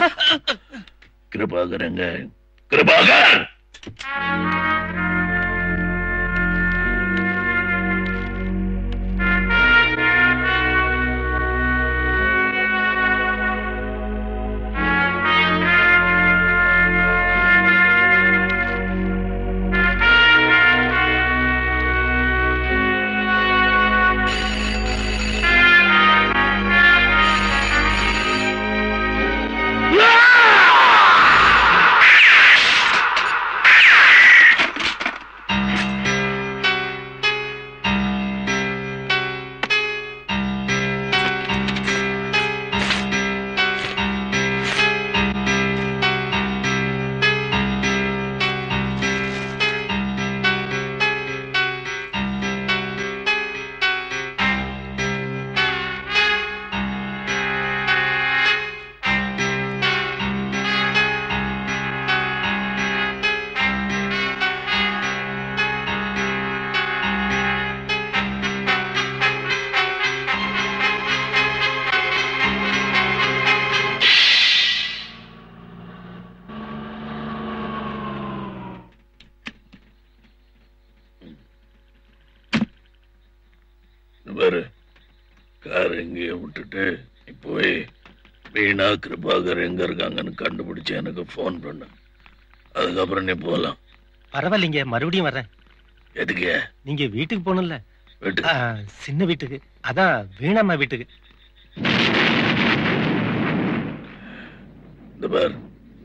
கிருபாகரங்க கிருபாகர் இந்த பாரு கார் எங்கேயோ விட்டுட்டு நீ போய் வீணா கிருபாகர் எங்க இருக்காங்கன்னு கண்டுபிடிச்சு எனக்கு ஃபோன் பண்ணு அதுக்கப்புறம் நீ போகலாம் பரவாயில்லைங்க மறுபடியும் வர்றேன் எதுக்கு நீங்க வீட்டுக்கு போகணும்ல வீட்டுக்கு ஆ, சின்ன வீட்டுக்கு அதான் வீணாம்மா வீட்டுக்கு இந்த பார்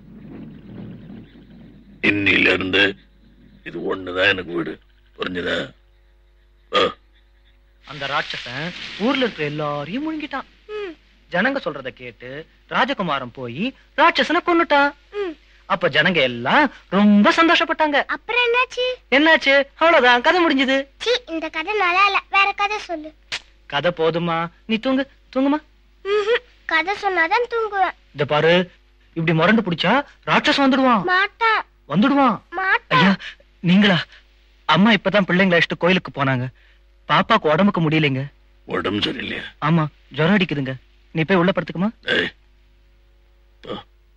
இன்னில இருந்து இது ஒண்ணுதான் எனக்கு வீடு புரிஞ்சுதா ஓ அந்த ராட்சசன் ஊர்ல இருக்கிற எல்லாரையும் முழுங்கிட்டான் ஜனங்க சொல்றத கேட்டு ராஜகுமாரன் போய் ராட்சசனை கொன்னுட்டான் அப்ப ஜனங்க எல்லாம் ரொம்ப சந்தோஷப்பட்டாங்க அப்புறம் என்னாச்சு என்னாச்சு அவ்வளவுதான் கதை முடிஞ்சது சீ இந்த கதை நல்லா இல்ல வேற கதை சொல்லு கதை போதுமா நீ தூங்கு தூங்குமா ம்ஹும். கதை சொன்னாதான் தூங்குவேன் இத பாரு இப்படி முரண்டு பிடிச்சா ராட்சசன் வந்துடுவான் மாட்டான் வந்துடுவான் மாட்டான் ஐயா நீங்களா அம்மா இப்பதான் பிள்ளைங்களை அழைச்சிட்டு கோயிலுக்கு போனாங்க பாப்பாக்கு உடம்புக்கு முடியலைங்க உடம்பு சரியில்லையா ஆமா ஜுரம் அடிக்குதுங்க நீ போய் உள்ள படுத்துக்குமா ஏய் போ.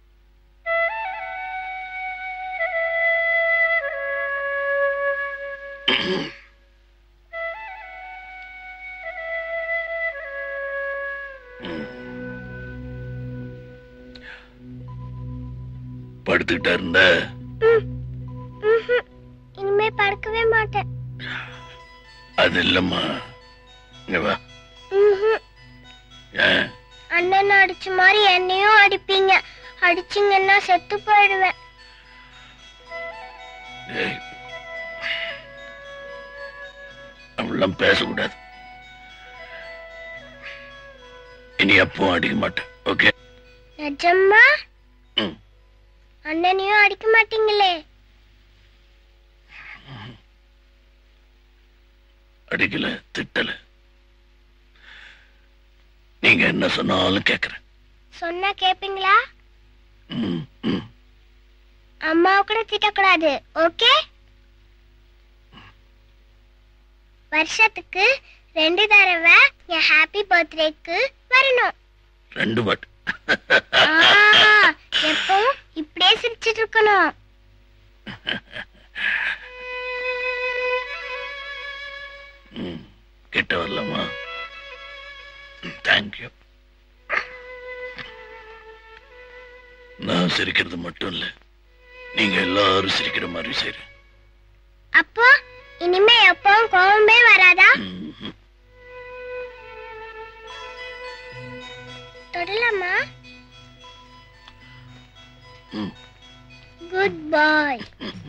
ம். படுத்துக்கிட்டா இருந்த ம்ஹும். இனிமே படுக்கவே மாட்டேன் அது இல்லம்மா இங்க வா ம்ஹும். ஏன் அண்ணன் அடிச்ச மாதிரி என்னையும் அடிப்பீங்க அடிச்சீங்கன்னா செத்து போயிடுவேன் ஏய் அப்படிலாம் பேசக்கூடாது இனி அப்பவும் அடிக்க மாட்டேன் ஓகே நிஜமா ம். அண்ணனையும் அடிக்க மாட்டீங்களே அடிக்கல திட்டல நீங்க என்ன சொன்னாலும் கேக்குறேன் சொன்னா கேப்பீங்களா ம், ம். அம்மாவை கூட திட்டக்கூடாது ஓகே வருஷத்துக்கு ரெண்டு தடவை என் ஹாப்பி பர்த்டேக்கு வரணும் ரெண்டு வாட் ஆ, எப்பவும் இப்படியே சிரிச்சிட்டு இருக்கணும் ம், கிட்ட வரலாமா தேங்க்யூ நான் சிரிக்கிறது மட்டும் இல்ல நீங்க எல்லாரும் சிரிக்கிற மாதிரி சரி அப்போ இனிமே எப்பவும் கோவமே வராதா தொடலாமா ம். குட் பாய்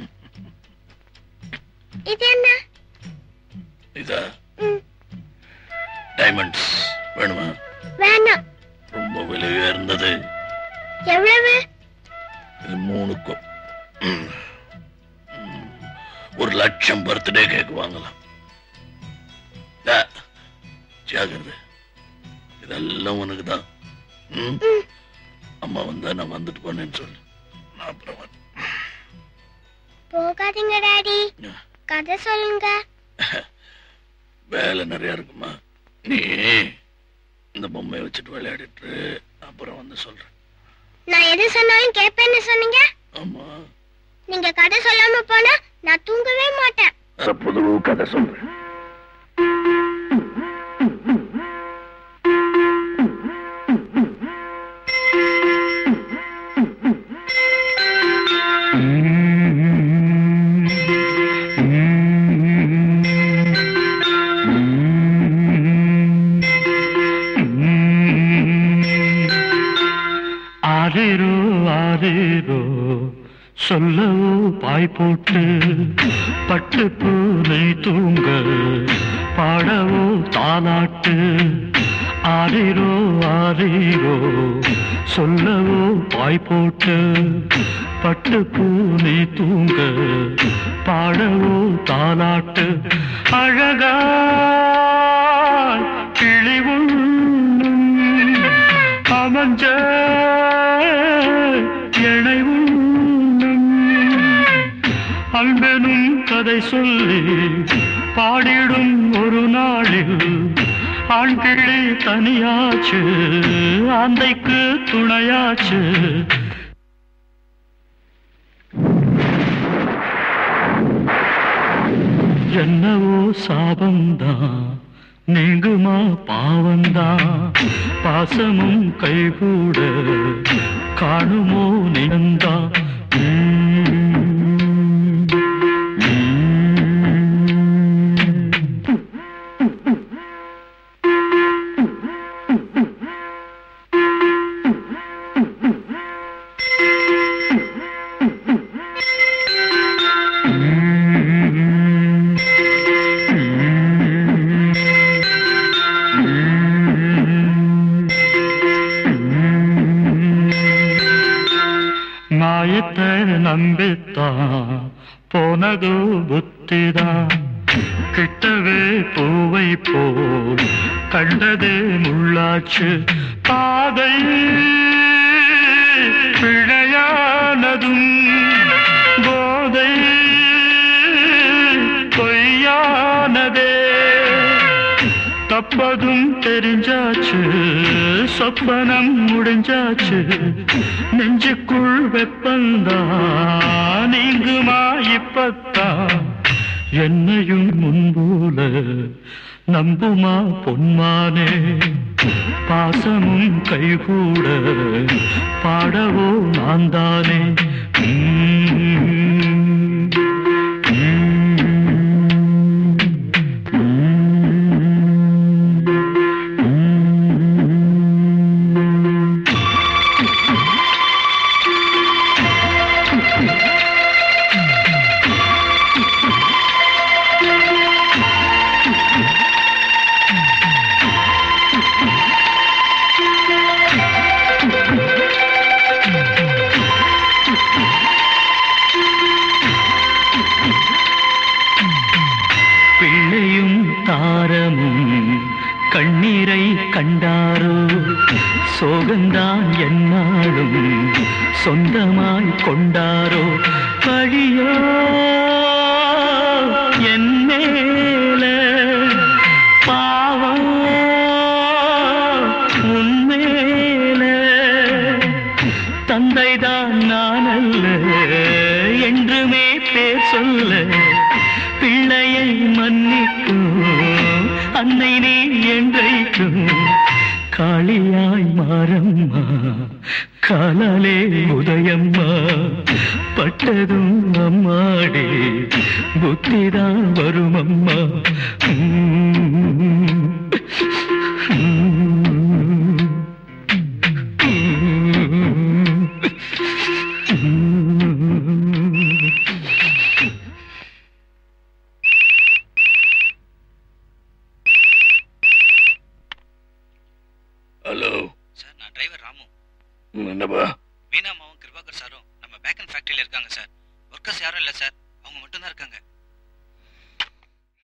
இது என்ன இதா ம், டைமண்ட்ஸ் வேணுமா வேணாம் ரொம்ப விலை உயர்ந்தது எவ்வளவு இது மூணுக்கும் ம். ம். ஒரு லட்சம் பர்த்டே கேக் வாங்கலாம் டா, ஜாகிரதை இதெல்லாம் உனக்கு தான் அம்மா வந்தா நான் வந்துட்டு போனேன்னு சொல்லு நான் அப்புறம் வரேன். போகாதீங்க டாடி கதை சொல்லுங்க வேலை நிறைய இருக்குமா நீ இந்த பொம்மையை வச்சுட்டு விளையாடிட்டு அப்புறம் வந்து சொல்றேன் நான் எது சொன்னாலும் கேட்பேன்னு சொன்னீங்க ஆமா நீங்க கதை சொல்லாம போனா நான் தூங்கவே மாட்டேன் அத புது கதை சொல்றேன் ஆரேரோ ஆரேரோ சொல்லவோ பாய் போட்டு பட்டு பூனை தூங்க பாடவோ தாலாட்டு ஆரேரோ ஆரேரோ சொல்லவோ பாய் போட்டு பட்டு பூனை தூங்க பாடவோ தாலாட்டு அழகா கிளி உண்ணும் அமைஞ்ச இணை உண்ணும் அன்பெனும் கதை சொல்லி பாடிடும் ஒரு நாளில் ஆண் கிளி தனியாச்சு ஆந்தைக்கு துணையாச்சு என்னவோ சாபந்தான் நீங்குமா பாவந்தான் பாசமும் கைகூட காணுமோ நிகந்தா மாயத்தை நம்பித்தான் போனதோ புத்திதான் கிட்டவே பூவை போல் கண்டதே முள்ளாச்சு பாதை பிழையானதும் போதை பொய்யானதே தப்பதும் தெரிஞ்சாச்சு சொப்பனம் முடிஞ்சாச்சு நெஞ்சுக்குள் வெப்பந்தா நீங்குமா இப்பத்தான் என்னையும் முன்போல நம்புமா பொன்மானே பாசமும் கைகூட பாடவோ நான் தானே உம், பிள்ளையும் தாரமும் கண்ணீரை கண்டாரோ சோகந்தான் என்னாலும் சொந்தமாய் கொண்டாரோ பழியோ என் மேல பாவம் உன்மேல தந்தைதான் நான் அல்ல என்றுமே பேர் சொல்ல பிள்ளையை மன்னிக்கும் அன்னை நீ என்றைக்கும் காளியாய் மாறம்மா காலாலே உதயம்மா பட்டதும் அம்மாடி புத்திதான் வரும் அம்மா உம். உம். ஹலோ சார் நான் டிரைவர் ராமு என்னப்பா மீனாமாவும் கிருபாகர் சாரும் நம்ம பேக்கன் ஃபேக்டரியில இருக்காங்க சார் ஒர்க்கர்ஸ் யாரும் இல்லை சார் அவங்க மட்டும்தான் இருக்காங்க